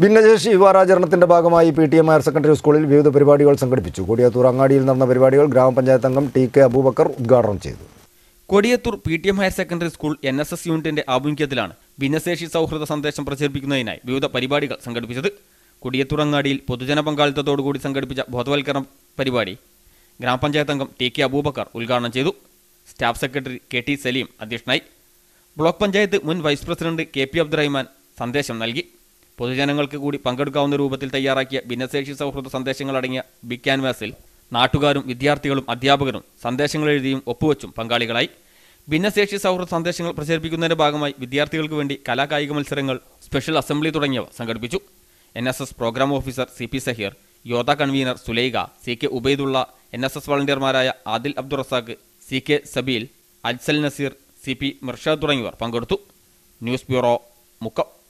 ഭിന്നശേഷി യുവാരാചരണത്തിന്റെ ഭാഗമായി P T M higher secondary സ്കൂളിൽ വിവിധ പരിപാടികൾ സംഘടിപ്പിച്ചു കൊടിയത്തൂർ അങ്ങാടിയിൽ നടന്ന പരിപാടികൾ ഗ്രാമപഞ്ചായത്ത് അംഗം ടി കെ അബൂബക്കർ ഉദ്ഘാടനം ചെയ്തു Kodiyathur P T M higher secondary school N S S യൂണിറ്റിന്റെ ആഭിമുഖ്യത്തിലാണ് ഭിന്നശേഷി സൗഹൃദ സന്ദേശം പ്രചരിപ്പിക്കുന്നതിനായി വിവിധ പരിപാടികൾ സംഘടിപ്പിച്ചത് കൊടിയത്തൂർ അങ്ങാടിയിൽ പൊതുജന പങ്കാളിത്തത്തോടുകൂടി സംഘടിപ്പിച്ച ബോധവൽക്കരണ പരിപാടി ഗ്രാമപഞ്ചായത്ത് അംഗം ടി കെ അബൂബക്കർ ഉദ്ഘാടനം ചെയ്തു staff secretary K T Saleem അധ്യക്ഷനായി ബ്ലോക്ക് പഞ്ചായത്ത് മുൻ vice president K P Abdurahman സന്ദേശം നൽകി പൊതുജനങ്ങൾക്ക് കൂടി പങ്കെടുക്കാവുന്ന രൂപത്തിൽ തയ്യാറാക്കിയ ഭിന്നശേഷി സൗഹൃദ സന്ദേശങ്ങളടങ്ങിയ ബിഗ് ക്യാൻവാസിൽ നാട്ടുകാരും വിദ്യാർത്ഥികളും അധ്യാപകരും സന്ദേശങ്ങൾ എഴുതിയും ഒപ്പുവെച്ചും പങ്കാളികളായി ഭിന്നശേഷി സൗഹൃദ സന്ദേശങ്ങൾ പ്രചരിപ്പിക്കുന്നതിന്റെ ഭാഗമായി വിദ്യാർത്ഥികൾക്ക് വേണ്ടി കലാകായിക മത്സരങ്ങൾ സ്പെഷ്യൽ അസംബ്ലി തുടങ്ങിയവ സംഘടിപ്പിച്ചു N S S programme officer C P Saheer യോധ convener Sulaikha C K Ubaidulla N S S വളണ്ടിയർമാരായ Adil Abdul Razak C K Sabeel Ajsal Naseer C P Mirshad തുടങ്ങിയവർ പങ്കെടുത്തു ന്യൂസ് ബ്യൂറോ മുക്കം